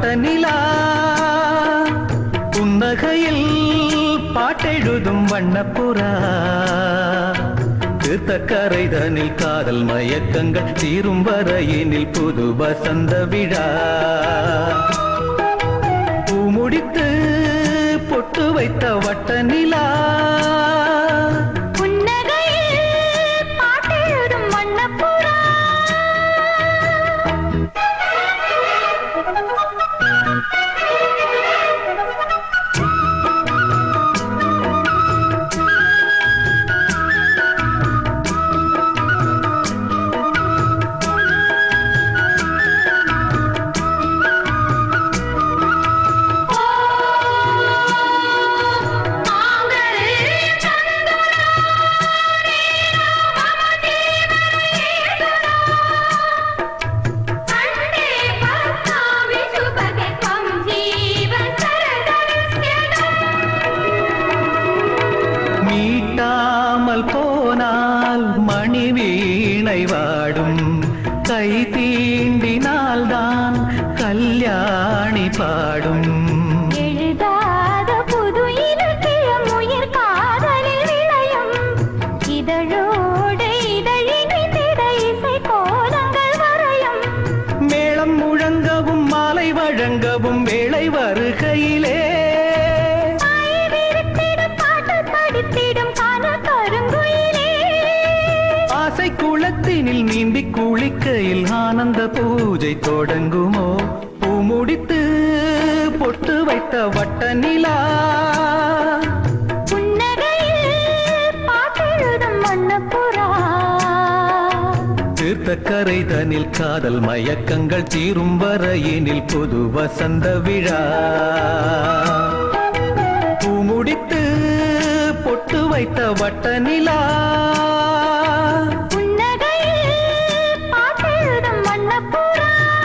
நிலா புன்னகையில் பாட்டெழுதும் வண்ணப்புறா தீர்த்தக்கரைதனில் காதல் மயக்கங்கள் தீரும் வரையினில் புது வசந்த விழா பூமுடித்து பொட்டு வைத்த வட்ட நிலா புன்னகையில் பாட்டெழுதும் வண்ணப்புறா மீட்டாமல் போனால் மணி வீணை வாடும் கை தீண்டினால்தான் கல்யாணி பாடும் எழுதாத புது இலக்கியம் உயிர் காதலில் விளையும் இதழோடு இதழினித்திட இசை கோலங்கள் வரையும் மேளம் முழங்கவும் மாலை வழங்கவும் வேளை வருகையிலே தாயை விரித்திடும் பாட்டு படித்திடும் கால கருங்குயிலே ஆசை குளத்தினில் நீந்தி குளிக்கையில் ஆனந்த பூஜை தொடங்குமோ பூ முடித்து பொட்டு வைத்த வட்ட நிலா புன்னகையில் பாட்டெழுதும் வண்ணப்புறா தீர்த்தக்கரை தனில் காதல் மயக்கங்கள் தீரும் வரையினில் புது வசந்த விழா பூ முடித்து பொட்டு வைத்த வட்ட நிலா புன்னகையில் பாட்டெழுதும் வண்ணப்புறா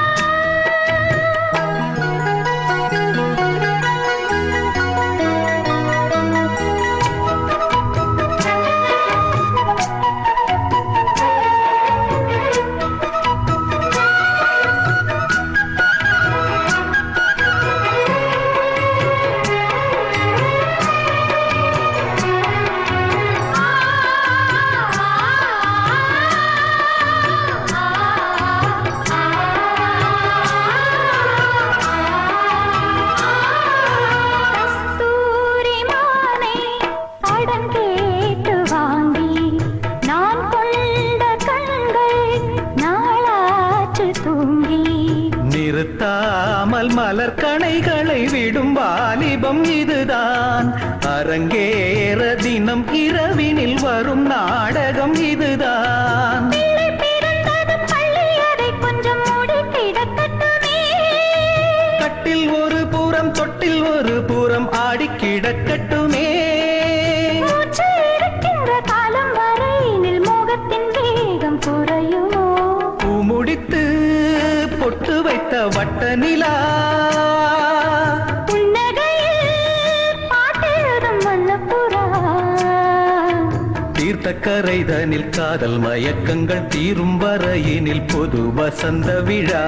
கஸ்தூரி மானை கடன் கேட்டு வாங்கி நான் கொண்ட கண்கள் நாளாற்று தூங்கி நிறுத்தாமல் மலர் கணைகளை விடும் வாலிபம் இதுதான் அரங்கேற தினம் இரவினில் வரும் நாடகம் இதுதான் பிள்ளை பிறந்தது பள்ளி அதை கொஞ்சம் மூடி கிடக்கட்டுமே கட்டில் ஒரு புறம் தொட்டில் ஒரு புறம் ஆடி கிடக்கட்டுமே மூச்சு இருக்கின்ற காலம் வரையினில் மோகத்தின் வேகம் குறையுமோ பூ முடித்து பொட்டு வைத்த வட்ட நிலா புன்னகையில் பாட்டெழுதும் வண்ணப்புறா தீர்த்தக்கரை தனில் காதல் மயக்கங்கள் தீரும் வரையினில் பொது வசந்த விழா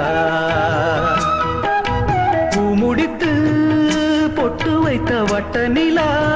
பூ முடித்து பொட்டு வைத்த வட்ட நிலா